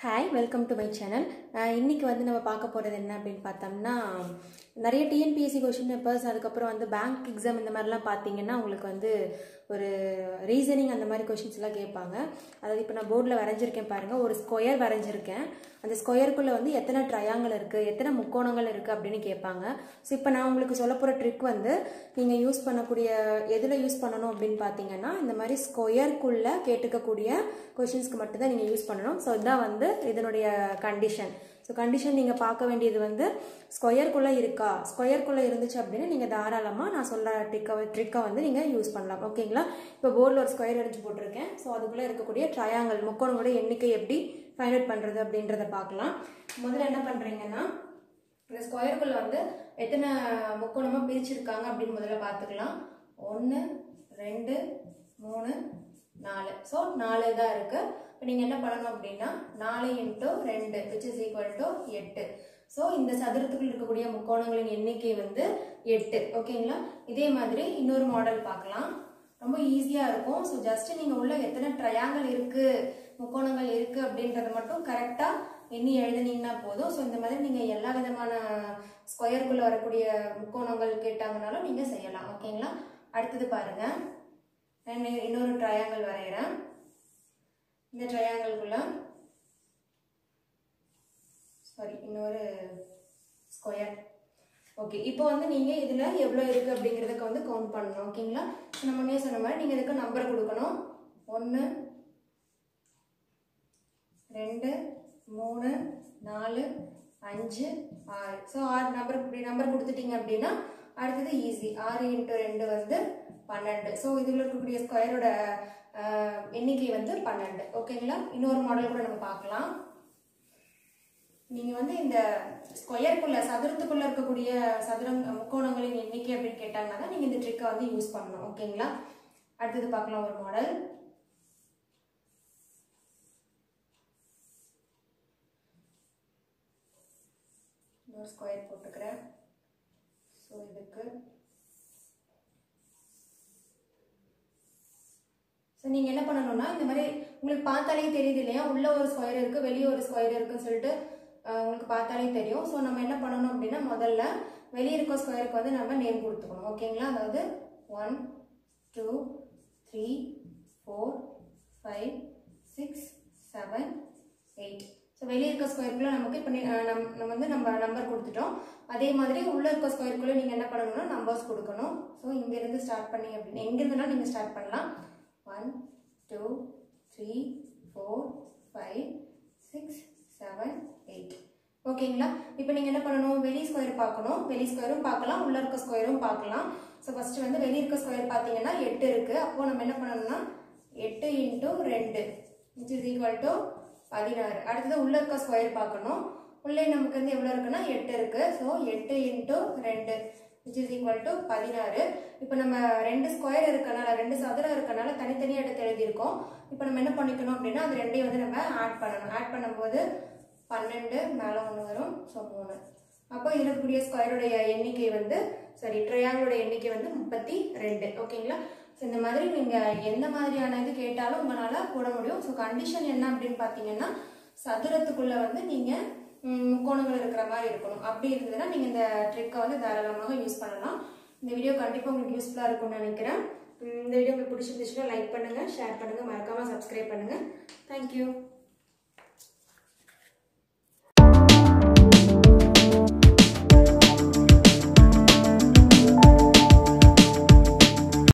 hi welcome to my channel இன்னைக்கு வந்து நம்ம பார்க்க போகிறது என்ன அப்படின்னு பார்த்தோம்னா நிறைய டிஎன்பிஎஸ்சி கொஷின் பேப்பர்ஸ் அதுக்கப்புறம் வந்து பேங்க் எக்ஸாம் இந்த மாதிரிலாம் பார்த்தீங்கன்னா உங்களுக்கு வந்து ஒரு ரீசனிங் அந்த மாதிரி கொஷின்ஸ்லாம் கேட்பாங்க அதாவது இப்போ நான் போர்டில் வரைஞ்சிருக்கேன் பாருங்கள் ஒரு ஸ்கொயர் வரைஞ்சிருக்கேன் அந்த ஸ்கொயருக்குள்ளே வந்து எத்தனை ட்ரையாங்கிள் இருக்குது எத்தனை முக்கோணங்கள் இருக்குது அப்படின்னு கேட்பாங்க ஸோ இப்போ நான் உங்களுக்கு சொல்ல போகிற ட்ரிக் வந்து நீங்கள் யூஸ் பண்ணக்கூடிய எதில் யூஸ் பண்ணணும் அப்படின்னு பார்த்தீங்கன்னா இந்த மாதிரி ஸ்கொயருக்குள்ளே கேட்டுக்கக்கூடிய கொஷின்ஸ்க்கு மட்டும்தான் நீங்கள் யூஸ் பண்ணணும் ஸோ இதுதான் வந்து இதனுடைய கண்டிஷன் ஸோ கண்டிஷன் நீங்கள் பார்க்க வேண்டியது வந்து ஸ்கொயருக்குள்ளே இருக்கா ஸ்கொயருக்குள்ளே இருந்துச்சு அப்படின்னா நீங்கள் தாராளமாக நான் சொல்ல ட்ரிக்கை ட்ரிக்கை வந்து நீங்கள் யூஸ் பண்ணலாம் ஓகேங்களா இப்போ போர்டில் ஒரு ஸ்கொயர் அடிச்சு போட்டிருக்கேன் ஸோ அதுக்குள்ளே இருக்கக்கூடிய ட்ரையாங்கல் முக்கோணங்களோட எண்ணிக்கை எப்படி ஃபைண்ட் அவுட் பண்ணுறது அப்படின்றத பார்க்கலாம் முதல்ல என்ன பண்ணுறீங்கன்னா இந்த ஸ்கொயருக்குள்ளே வந்து எத்தனை முக்கோணமாக பிரிச்சிருக்காங்க அப்படின்னு முதல்ல பார்த்துக்கலாம் ஒன்று ரெண்டு மூணு நாலு ஸோ நாலு தான் இருக்குது இப்போ நீங்கள் என்ன பண்ணணும் அப்படின்னா நாலு இன்ட்டு ரெண்டு விச் இஸ் ஈக்குவல் டு எட்டு ஸோ இந்த சதுரத்துக்குள் இருக்கக்கூடிய முக்கோணங்களின் எண்ணிக்கை வந்து எட்டு ஓகேங்களா இதே மாதிரி இன்னொரு மாடல் பார்க்கலாம் ரொம்ப ஈஸியாக இருக்கும் ஸோ ஜஸ்ட் நீங்கள் உள்ள எத்தனை ட்ரையாங்கல் இருக்குது முக்கோணங்கள் இருக்குது அப்படின்றத மட்டும் கரெக்டாக எண்ணி எழுதுனீங்கன்னா போதும் ஸோ இந்த மாதிரி நீங்கள் எல்லா விதமான ஸ்கொயருக்குள்ளே வரக்கூடிய முக்கோணங்கள் கேட்டாங்கனாலும் நீங்கள் செய்யலாம் ஓகேங்களா அடுத்தது பாருங்கள் நான் இன்னொரு ட்ரையாங்கல் வரைகிறேன் இந்த ட்ரையாங்கிள்குள்ள சாரி இன்னொரு ஸ்கொயர் ஓகே இப்போ வந்து நீங்கள் இதில் எவ்வளோ இருக்குது அப்படிங்கிறதுக்கு வந்து கவுண்ட் பண்ணணும் ஓகேங்களா நம்ம முன்னே சொன்ன மாதிரி நீங்கள் இதுக்கு நம்பர் கொடுக்கணும் ஒன்று ரெண்டு மூணு நாலு அஞ்சு ஆறு ஸோ ஆறு நம்பர் இப்படி நம்பர் கொடுத்துட்டீங்க அப்படின்னா அடுத்தது ஈஸி ஆறு இன்ட்டு ரெண்டு வந்து பன்னெண்டு ஸோ இதில் இருக்கக்கூடிய ஸ்கொயரோட எண்ணிக்கை வந்து பன்னெண்டு ஓகேங்களா இன்னொரு மாடல் கூட நம்ம பார்க்கலாம் நீங்கள் வந்து இந்த ஸ்கொயருக்குள்ள சதுரத்துக்குள்ள இருக்கக்கூடிய சதுரம் முக்கோணங்களின் எண்ணிக்கை அப்படின்னு கேட்டாங்கன்னா தான் நீங்கள் இந்த ட்ரிக்கை வந்து யூஸ் பண்ணணும் ஓகேங்களா அடுத்தது பார்க்கலாம் ஒரு மாடல் இன்னொரு ஸ்கொயர் போட்டுக்கிறேன் ஸோ இதுக்கு ஸோ நீங்கள் என்ன பண்ணணும்னா இந்த மாதிரி உங்களுக்கு பார்த்தாலே தெரியுது இல்லையா உள்ள ஒரு ஸ்கொயர் இருக்குது வெளியே ஒரு ஸ்கொயர் இருக்குன்னு சொல்லிட்டு உங்களுக்கு பார்த்தாலே தெரியும் ஸோ நம்ம என்ன பண்ணணும் அப்படின்னா முதல்ல வெளியே இருக்க ஸ்கொயருக்கு வந்து நம்ம நேம் கொடுத்துக்கணும் ஓகேங்களா அதாவது one two three four five six seven eight so வெளியே இருக்க ஸ்கொயருக்குள்ள நமக்கு இப்போ நம் நம்ம வந்து நம்ம நம்பர் கொடுத்துட்டோம் அதே மாதிரி உள்ளே இருக்க ஸ்கொயருக்குள்ளே நீங்கள் என்ன பண்ணணும்னா நம்பர்ஸ் கொடுக்கணும் ஸோ இங்கேருந்து ஸ்டார்ட் பண்ணீங்க அப்படின்னு எங்கேருந்துனா நீங்கள் ஸ்டார்ட் பண்ணலாம் one two three four five six seven eight ஓகேங்களா இப்போ நீங்கள் என்ன பண்ணணும் வெளி ஸ்கொயர் பார்க்கணும் வெளி ஸ்கொயரும் பார்க்கலாம் உள்ள இருக்க ஸ்கொயரும் பார்க்கலாம் ஸோ ஃபஸ்ட்டு வந்து வெளியே இருக்க ஸ்கொயர் பார்த்தீங்கன்னா எட்டு இருக்குது அப்போது நம்ம என்ன பண்ணணும்னா எட்டு இன்ட்டு ரெண்டு விச் இஸ் ஈக்குவல் டு பதினாறு அடுத்தது உள்ள இருக்க ஸ்கொயர் பார்க்கணும் உள்ளே நமக்கு வந்து எவ்வளோ இருக்குன்னா எட்டு இருக்குது ஸோ எட்டு இன்ட்டு ரெண்டு விச் இஸ் ஈக்குவல் டு பதினாறு இப்போ நம்ம ரெண்டு ஸ்கொயர் இருக்கனால ரெண்டு சதுரம் இருக்கனால தனித்தனியாக எடுத்து எழுதியிருக்கோம் இப்போ நம்ம என்ன பண்ணிக்கணும் அப்படின்னா அது ரெண்டையும் வந்து நம்ம ஆட் பண்ணணும் ஆட் பண்ணும்போது பன்னெண்டு மேலே ஒன்று வரும் ஸோ மூணு அப்போ இதில் இருக்கக்கூடிய ஸ்கொயருடைய எண்ணிக்கை வந்து சாரி ட்ரையாங்கிளோட எண்ணிக்கை வந்து முப்பத்தி ரெண்டு ஓகேங்களா ஸோ இந்த மாதிரி நீங்கள் எந்த மாதிரியான இது கேட்டாலும் உங்களால் போட முடியும் ஸோ கண்டிஷன் என்ன அப்படின்னு பார்த்தீங்கன்னா சதுரத்துக்குள்ளே வந்து நீங்கள் முக்கோணங்கள் இருக்கிற மாதிரி இருக்கணும் அப்படி இருந்ததுன்னா நீங்கள் இந்த ட்ரிக்கை வந்து தாராளமாக யூஸ் பண்ணலாம் இந்த வீடியோ கண்டிப்பாக உங்களுக்கு யூஸ்ஃபுல்லாக இருக்கும்னு நினைக்கிறேன் இந்த வீடியோ உங்களுக்கு பிடிச்சிருந்துச்சுன்னா லைக் பண்ணுங்கள் ஷேர் பண்ணுங்கள் மறக்காமல் சப்ஸ்கிரைப் பண்ணுங்கள் தேங்க்யூ